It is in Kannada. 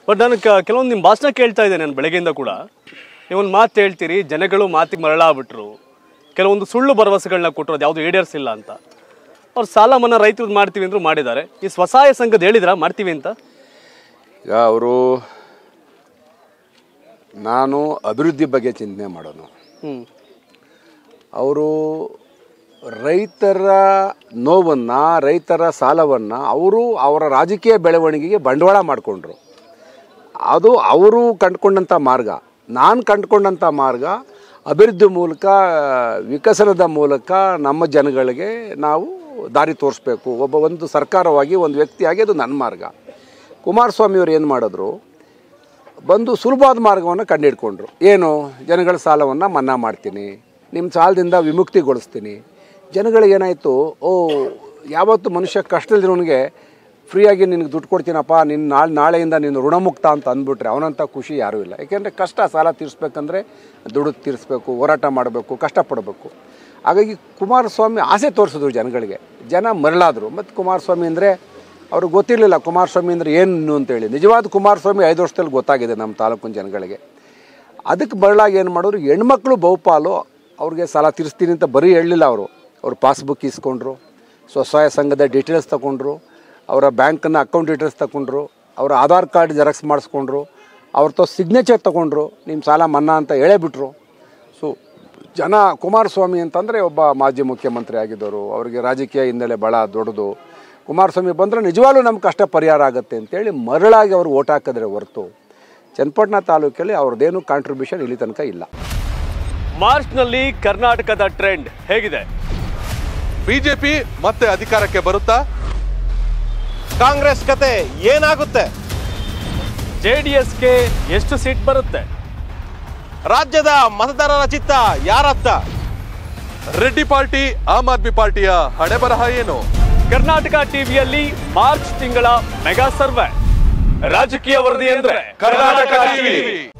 ಬಟ್ ನಾನು ಕ- ಕೆಲವೊಂದು ನಿಮ್ಮ ಭಾಷಣ ಕೇಳ್ತಾ ಇದ್ದೆ ನಾನು ಬೆಳಗ್ಗೆಯಿಂದ ಕೂಡ ನೀವೊಂದು ಮಾತು ಹೇಳ್ತೀರಿ ಜನಗಳು ಮಾತಿಗೆ ಮರಳಾಗ್ಬಿಟ್ರು ಕೆಲವೊಂದು ಸುಳ್ಳು ಭರವಸೆಗಳನ್ನ ಕೊಟ್ಟರು ಅದು ಯಾವುದು ಈಡೇರಿಸಿಲ್ಲ ಅಂತ ಅವ್ರು ಸಾಲ ಮನ್ನಾ ರೈತರು ಮಾಡ್ತೀವಿ ಅಂದ್ರು ಮಾಡಿದ್ದಾರೆ ಈ ಸ್ವಸಹಾಯ ಸಂಘದ ಹೇಳಿದ್ರ ಮಾಡ್ತೀವಿ ಅಂತ ಈಗ ಅವರು ನಾನು ಅಭಿವೃದ್ಧಿ ಬಗ್ಗೆ ಚಿಂತನೆ ಮಾಡೋನು ಹ್ಞೂ ಅವರು ರೈತರ ನೋವನ್ನು ರೈತರ ಸಾಲವನ್ನು ಅವರು ಅವರ ರಾಜಕೀಯ ಬೆಳವಣಿಗೆಗೆ ಬಂಡವಾಳ ಮಾಡಿಕೊಂಡ್ರು ಅದು ಅವರು ಕಂಡುಕೊಂಡಂಥ ಮಾರ್ಗ ನಾನು ಕಂಡುಕೊಂಡಂಥ ಮಾರ್ಗ ಅಭಿವೃದ್ಧಿ ಮೂಲಕ ವಿಕಸನದ ಮೂಲಕ ನಮ್ಮ ಜನಗಳಿಗೆ ನಾವು ದಾರಿ ತೋರಿಸ್ಬೇಕು ಒಬ್ಬ ಒಂದು ಸರ್ಕಾರವಾಗಿ ಒಂದು ವ್ಯಕ್ತಿಯಾಗಿ ಅದು ನನ್ನ ಮಾರ್ಗ ಕುಮಾರಸ್ವಾಮಿಯವರು ಏನು ಮಾಡಿದ್ರು ಬಂದು ಸುಲಭವಾದ ಮಾರ್ಗವನ್ನು ಕಂಡುಹಿಡ್ಕೊಂಡ್ರು ಏನು ಜನಗಳ ಸಾಲವನ್ನು ಮನ್ನಾ ಮಾಡ್ತೀನಿ ನಿಮ್ಮ ಸಾಲದಿಂದ ವಿಮುಕ್ತಿಗೊಳಿಸ್ತೀನಿ ಜನಗಳಿಗೆ ಏನಾಯಿತು ಓ ಯಾವತ್ತು ಮನುಷ್ಯ ಕಷ್ಟದಲ್ಲಿರೋನಿಗೆ ಫ್ರೀಯಾಗಿ ನಿನಗೆ ದುಡ್ಡು ಕೊಡ್ತೀನಪ್ಪ ನಿನ್ನ ನಾಳೆ ನಾಳೆಯಿಂದ ನೀನು ಋಣಮುಕ್ತ ಅಂತ ಅಂದ್ಬಿಟ್ರೆ ಅವನಂಥ ಖುಷಿ ಯಾರೂ ಇಲ್ಲ ಯಾಕೆಂದರೆ ಕಷ್ಟ ಸಾಲ ತೀರಿಸ್ಬೇಕಂದ್ರೆ ದುಡ್ಡು ತೀರಿಸ್ಬೇಕು ಹೋರಾಟ ಮಾಡಬೇಕು ಕಷ್ಟಪಡಬೇಕು ಹಾಗಾಗಿ ಕುಮಾರಸ್ವಾಮಿ ಆಸೆ ತೋರಿಸಿದ್ರು ಜನಗಳಿಗೆ ಜನ ಮರಳಾದರು ಮತ್ತು ಕುಮಾರಸ್ವಾಮಿ ಅಂದರೆ ಅವ್ರಿಗೆ ಗೊತ್ತಿರಲಿಲ್ಲ ಕುಮಾರಸ್ವಾಮಿ ಅಂದರೆ ಏನು ಅಂತೇಳಿ ನಿಜವಾದ ಕುಮಾರಸ್ವಾಮಿ ಐದು ವರ್ಷದಲ್ಲಿ ಗೊತ್ತಾಗಿದೆ ನಮ್ಮ ತಾಲೂಕಿನ ಜನಗಳಿಗೆ ಅದಕ್ಕೆ ಬರಲಾಗಿ ಏನು ಮಾಡೋರು ಹೆಣ್ಮಕ್ಳು ಬಹುಪಾಲು ಅವ್ರಿಗೆ ಸಾಲ ತೀರಿಸ್ತೀನಿ ಅಂತ ಬರೀ ಹೇಳಲಿಲ್ಲ ಅವರು ಅವ್ರು ಪಾಸ್ಬುಕ್ ಇಸ್ಕೊಂಡ್ರು ಸ್ವಸಹಾಯ ಸಂಘದ ಡೀಟೇಲ್ಸ್ ತಗೊಂಡ್ರು ಅವರ ಬ್ಯಾಂಕನ್ನ ಅಕೌಂಟ್ ಡೀಟೇಲ್ಸ್ ತಗೊಂಡ್ರು ಅವರ ಆಧಾರ್ ಕಾರ್ಡ್ ಜೆರಾಕ್ಸ್ ಮಾಡಿಸ್ಕೊಂಡ್ರು ಅವ್ರ ತ ಸಿಗ್ನೇಚರ್ ತಗೊಂಡ್ರು ನಿಮ್ಮ ಸಾಲ ಮನ್ನಾ ಅಂತ ಹೇಳೇ ಬಿಟ್ರು ಸೊ ಜನ ಕುಮಾರಸ್ವಾಮಿ ಅಂತಂದರೆ ಒಬ್ಬ ಮಾಜಿ ಮುಖ್ಯಮಂತ್ರಿ ಆಗಿದ್ದವರು ಅವರಿಗೆ ರಾಜಕೀಯ ಹಿನ್ನೆಲೆ ಭಾಳ ದೊಡ್ಡದು ಕುಮಾರಸ್ವಾಮಿ ಬಂದರೆ ನಿಜವಾಗ್ಲೂ ನಮ್ಮ ಕಷ್ಟ ಪರಿಹಾರ ಆಗುತ್ತೆ ಅಂತೇಳಿ ಮರಳಾಗಿ ಅವರು ಓಟ್ ಹಾಕಿದ್ರೆ ಹೊರತು ಚನ್ನಪಟ್ಟಣ ತಾಲೂಕಲ್ಲಿ ಅವ್ರದ್ದೇನು ಕಾಂಟ್ರಿಬ್ಯೂಷನ್ ಇಲ್ಲಿ ತನಕ ಇಲ್ಲ ಮಾರ್ಚ್ನಲ್ಲಿ ಕರ್ನಾಟಕದ ಟ್ರೆಂಡ್ ಹೇಗಿದೆ ಬಿಜೆಪಿ ಮತ್ತೆ ಅಧಿಕಾರಕ್ಕೆ ಬರುತ್ತಾ ಕಾಂಗ್ರೆಸ್ ಕತೆ ಏನಾಗುತ್ತೆ ಜೆ ಡಿ ಎಸ್ಗೆ ಎಷ್ಟು ಸೀಟ್ ಬರುತ್ತೆ ರಾಜ್ಯದ ಮತದಾರರ ಚಿತ್ತ ಯಾರತ್ತ ರೆಡ್ಡಿ ಪಾರ್ಟಿ ಆಮ್ ಆದ್ಮಿ ಪಾರ್ಟಿಯ ಹಣೆ ಬರಹ ಏನು ಕರ್ನಾಟಕ ಟಿವಿಯಲ್ಲಿ ಮಾರ್ಚ್ ತಿಂಗಳ ಮೆಗಾ ಸರ್ವೆ ರಾಜಕೀಯ ವರದಿ ಅಂದ್ರೆ ಕರ್ನಾಟಕ ಟಿವಿ